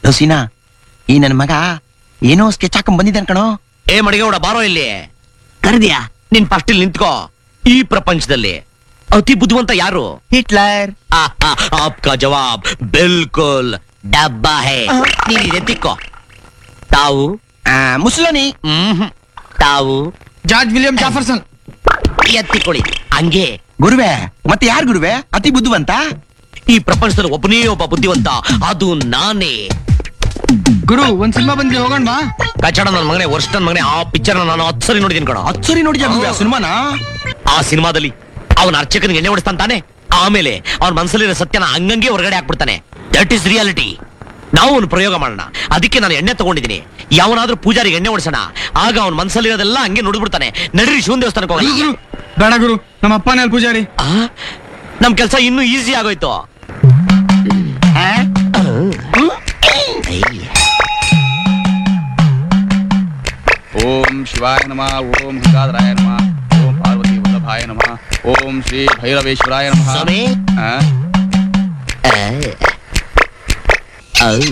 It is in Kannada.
ಲೋಸಿನಾ ಈ ನನ್ನ ಮಗ ಏನೋ ಸ್ಕೆಚ್ ಹಾಕೊಂಡ್ ಬಂದಿದ್ದಾನ ಕಣೋ ಏ ಮಡಿಗೌಡ ಬಾರೋ ಇಲ್ಲಿ ಕರೆದಿಯಾ ನೀನ್ ಫಸ್ಟ್ ಇಲ್ಲಿ ನಿಂತ್ಕೋ ಈ ಪ್ರಪಂಚದಲ್ಲಿ ಅತಿ ಬುದ್ಧಿವಂತ ಯಾರು ಹಿಟ್ಲರ್ ಆಹಾ, ಆಪ್ಕಾ ಜವಾಬ್ ಬಿಲ್ಕುಲ್ ಡಬ್ಬಾ ಹೇ ನೀನ್ ಎತ್ತಿಕ್ಕೋ ತಾವು ಆ, ಮುಸಲನಿ ಮ್ಹ್ಮ್. ತಾವು ಜಾರ್ಜ್ ವಿಲಿಯಂ ಜಾಫರ್ಸನ್ ಎತ್ತಿಕೊಳ್ಳಿ ಹಂಗೆ ಗುರುವೆ ಮತ್ತೆ ಯಾರು ಗುರುವೆ ಅತಿ ಬುದ್ಧಿವಂತ ಈ ಪ್ರಪಂಚದಲ್ಲಿ ಒಬ್ಬನೇ ಒಬ್ಬ ಬುದ್ಧಿವಂತ ಅದು ನಾನೇ ಗುರು ಒಂದ್ ಸಿನಿಮಾ ಬಂದಿ ಹೋಗೋಣ ಬಾ ಕಚಡ ನನ್ನ ಮಗನೇ ವರ್ಷ ನನ್ನ ಮಗನೇ ಆ ಪಿಕ್ಚರ್ ನಾನು ಹತ್ತು ಸರಿ ನೋಡಿದೀನಿ ಕಣ ಹತ್ ಸರಿ ನೋಡಿದ್ಯಾ ಗುರುವೆ ಆ ಸಿನಿಮಾನ ಆ ಸಿನಿಮಾದಲ್ಲಿ ಅವನ ಅರ್ಚಕನಿಗೆ ಎಣ್ಣೆ ಹೊಡಿಸ್ತಾನೆ ತಾನೆ ಆಮೇಲೆ ಅವನ ಮನಸ್ಸಲ್ಲಿರೋ ಸತ್ಯನ ಹಂಗಂಗೆ ಹೊರಗಡೆ ಹಾಕ್ಬಿಡ್ತಾನೆ ದಟ್ ಇಸ್ ರಿಯಾಲಿಟಿ ನಾವು ಒಂದು ಪ್ರಯೋಗ ಮಾಡೋಣ ಅದಕ್ಕೆ ನಾನು ಎಣ್ಣೆ ತಗೊಂಡಿದ್ದೀನಿ ಯಾವನಾದ್ರೂ ಪೂಜಾರಿಗೆ ಎಣ್ಣೆ ಹೊಡ್ಸೋಣ ಆಗ ಅವನ ಮನಸ್ಸಲ್ಲಿರೋದೆಲ್ಲ ಹಂಗೆ ನುಡಿದ್ಬಿಡ್ತಾನೆ ನಡ್ರಿ ಶಿವನ್ ದೇವಸ್ಥಾನಕ್ಕೆ ಗುರು ಹೋಗೋಣ ಗುರು ಬೇಡ ಗುರು ನಮ್ಮ ಅಪ್ಪನೇ ಅಲ್ಲಿ ಪೂಜಾರಿ ಆ? ನಮ್ ಕೆಲಸ ಇನ್ನೂ ಈಸಿ ಆಗೋಯ್ತು ಓಂ ಶಿವಾಯ ನಮಃ ಓಂ ಗಂಗಾಧರಾಯ ನಮಃ ಓಂ ಪಾರ್ವತಿ ವಲ್ಲಭಾಯ ನಮಃ ಓಂ ಶ್ರೀ ಭೈರವೇಶ್ವರಾಯ ನಮಃ ಸ್ವಾಮಿ ಆ? ಔ.